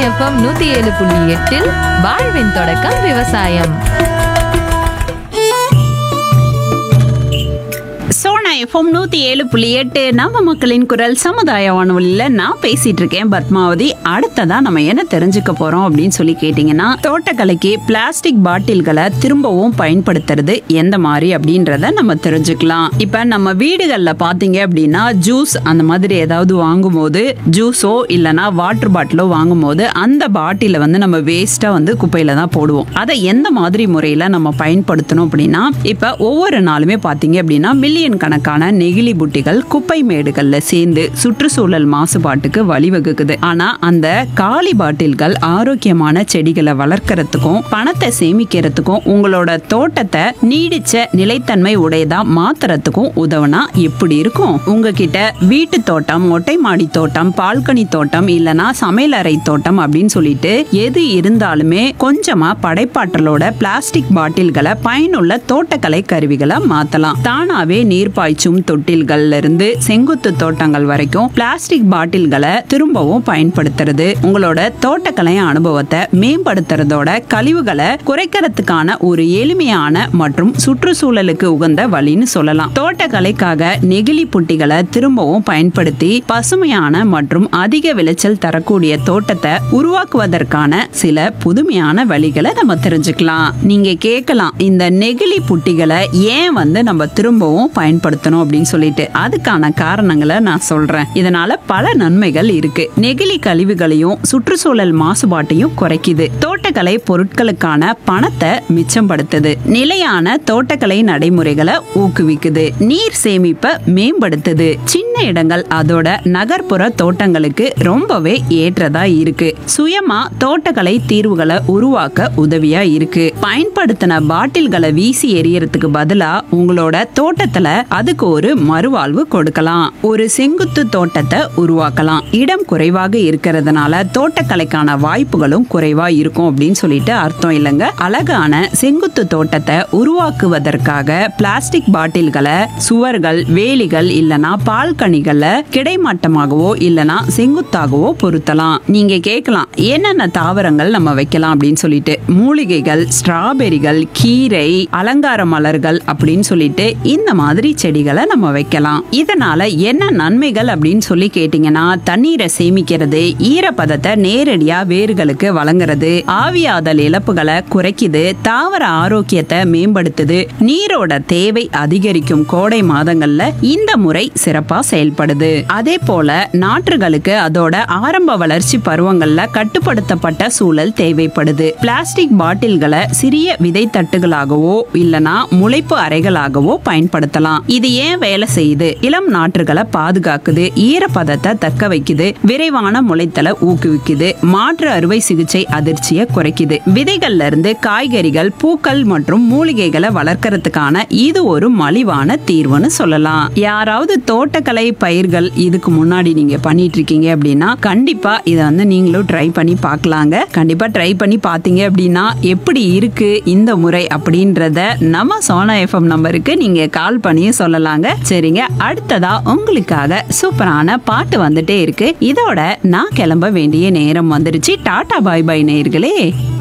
FM நூத்தி ஏழு புள்ளி எட்டில் வாழ்வின் தொடக்கம் விவசாயம் சோனா எஃப்எம் நூத்தி ஏழு புள்ளி எட்டு நம்ம மக்களின் குரல் சமுதாய வானொலியில நான் பேசிட்டு இருக்கேன் பத்மாவதி அடுத்ததா நம்ம என்ன தெரிஞ்சுக்க போறோம் அப்படின்னு சொல்லி கேட்டீங்கன்னா தோட்டக்கலைக்கு பிளாஸ்டிக் பாட்டில்களை திரும்பவும் பயன்படுத்துறது எந்த மாதிரி அப்படின்றத நம்ம தெரிஞ்சுக்கலாம் இப்ப நம்ம வீடுகள்ல பாத்தீங்க அப்படின்னா ஜூஸ் அந்த மாதிரி ஏதாவது வாங்கும்போது ஜூஸோ இல்லனா வாட்டர் பாட்டிலோ வாங்கும்போது அந்த பாட்டில வந்து நம்ம வேஸ்டா வந்து குப்பையில தான் போடுவோம் அதை எந்த மாதிரி முறையில நம்ம பயன்படுத்தணும் அப்படின்னா இப்ப ஒவ்வொரு நாளுமே பாத்தீங்க அப்படின்னா மில்லியன் கணக்கான நெகிழி புட்டிகள் குப்பை மேடுகள்ல சேர்ந்து சுற்றுச்சூழல் மாசுபாட்டுக்கு வழிவகுக்குது ஆனா அந்த காலி பாட்டில்கள் ஆரோக்கியமான செடிகளை வளர்க்கறதுக்கும் பணத்தை சேமிக்கிறதுக்கும் உங்களோட தோட்டத்தை நீடிச்ச நிலைத்தன்மை உடையதா மாத்துறதுக்கும் உதவுனா எப்படி இருக்கும் உங்ககிட்ட வீட்டு தோட்டம் மொட்டை மாடி தோட்டம் பால்கனி தோட்டம் இல்லனா சமையலறை தோட்டம் அப்படின்னு சொல்லிட்டு எது இருந்தாலுமே கொஞ்சமா படைப்பாற்றலோட பிளாஸ்டிக் பாட்டில்களை பயனுள்ள தோட்டக்கலை கருவிகளை மாத்தலாம் தானாவே நீர் பாய்ச்சும் தொட்டில்கள்ல இருந்து செங்குத்து தோட்டங்கள் வரைக்கும் பிளாஸ்டிக் பாட்டில்களை திரும்பவும் பயன்படுத்துறது உங்களோட தோட்டக்கலை அனுபவத்தை மேம்படுத்துறதோட கழிவுகளை குறைக்கிறதுக்கான ஒரு எளிமையான மற்றும் சுற்றுச்சூழலுக்கு உகந்த வழின்னு சொல்லலாம் தோட்டக்கலைக்காக நெகிழி புட்டிகளை திரும்பவும் பயன்படுத்தி பசுமையான மற்றும் அதிக விளைச்சல் தரக்கூடிய தோட்டத்தை உருவாக்குவதற்கான சில புதுமையான வழிகளை நம்ம தெரிஞ்சுக்கலாம் நீங்க கேட்கலாம் இந்த நெகிழி புட்டிகளை ஏன் வந்து நம்ம திரும்பவும் பயன்படுத்தணும் அப்படின்னு சொல்லிட்டு அதுக்கான காரணங்களை நான் சொல்றேன் இதனால பல நன்மைகள் இருக்கு நெகிழி கழிவுகளையும் சுற்றுச்சூழல் மாசுபாட்டையும் குறைக்குது தோட்டக்கலை பொருட்களுக்கான பணத்தை மிச்சப்படுத்துது நிலையான தோட்டக்கலை நடைமுறைகளை ஊக்குவிக்குது நீர் சேமிப்பை மேம்படுத்துது சின்ன இடங்கள் அதோட நகர்ப்புற தோட்டங்களுக்கு ரொம்பவே ஏற்றதா இருக்கு சுயமா தோட்டக்கலை தீர்வுகளை உருவாக்க உதவியா இருக்கு பயன்படுத்தின பாட்டில்களை வீசி எறியறதுக்கு பதிலா உங்களோட தோட்டத்துல அதுக்கு ஒரு மறுவாழ்வு கொடுக்கலாம் ஒரு செங்குத்து தோட்டத்தை உருவாக்கலாம் இடம் குறைவாக இருக்கிறதுனால தோட்டக்கலைக்கான வாய்ப்புகளும் குறைவா இருக்கும் அப்படின்னு சொல்லிட்டு அர்த்தம் இல்லைங்க அழகான செங்குத்து தோட்டத்தை உருவாக்குவதற்காக பிளாஸ்டிக் பாட்டில்களை சுவர்கள் வேலிகள் இல்லனா பால்கனிகள்ல கிடைமட்டமாகவோ இல்லனா செங்குத்தாகவோ பொருத்தலாம் நீங்க கேட்கலாம் என்னென்ன தாவரங்கள் நம்ம வைக்கலாம் அப்படின்னு சொல்லிட்டு மூலிகைகள் ஸ்ட்ராபெரிகள் கீரை அலங்கார மலர்கள் அப்படின்னு சொல்லிட்டு இந்த மாதிரி செடிகளை நம்ம வைக்கலாம் இதனால என்ன நன்மைகள் அப்படின்னு சொல்லி கேட்டீங்கன்னா தண்ணீரை சேமிக்கிறது ஈரப்பதத்தை நேரடியா வேர்களுக்கு வழங்குறது ஆவியாதல் இழப்புகளை குறைக்குது தாவர ஆரோக்கியத்தை மேம்படுத்துது நீரோட தேவை அதிகரிக்கும் கோடை மாதங்கள்ல இந்த முறை சிறப்பா செயல்படுது அதே போல நாற்றுகளுக்கு அதோட ஆரம்ப வளர்ச்சி பருவங்கள்ல கட்டுப்படுத்தப்பட்ட சூழல் தேவைப்படுது பிளாஸ்டிக் பாட்டில்களை சிறிய விதை தட்டுகளாகவோ இல்லனா முளைப்பு அறைகளாகவோ பயன்படுத்தலாம் இது ஏன் வேலை செய்யுது இளம் நாற்றுகளை பாதுகாக்குது ஈரப்பதத்தை தக்க வைக்குது விரைவான முளைத்தலை ஊக்குவிக்குது மாற்று அறுவை சிகிச்சை அதிர்ச்சியை குறைக்குது விதைகள்ல இருந்து காய்கறிகள் பூக்கள் மற்றும் மூலிகைகளை வளர்க்கறதுக்கான இது ஒரு மலிவான தீர்வுன்னு சொல்லலாம் யாராவது தோட்டக்கலை பயிர்கள் இதுக்கு முன்னாடி நீங்க பண்ணிட்டு இருக்கீங்க அப்படின்னா கண்டிப்பா இதை வந்து நீங்களும் ட்ரை பண்ணி பார்க்கலாங்க கண்டிப்பா ட்ரை பண்ணி பார்த்தீங்க அப்படின்னா எப்படி இருக்கு இந்த முறை அப்படின்றத நம்ம சோனா எஃப்எம் நம்பருக்கு நீங்க கால் பண்ணி சொல்லலாங்க சரிங்க அடுத்ததா உங்களுக்காக சூப்பரான பாட்டு வந்துட்டே இருக்கு இதோட நான் கிளம்ப வேண்டிய நேரம் வந்துருச்சு டாடா பாய் பாய் நேயர்களே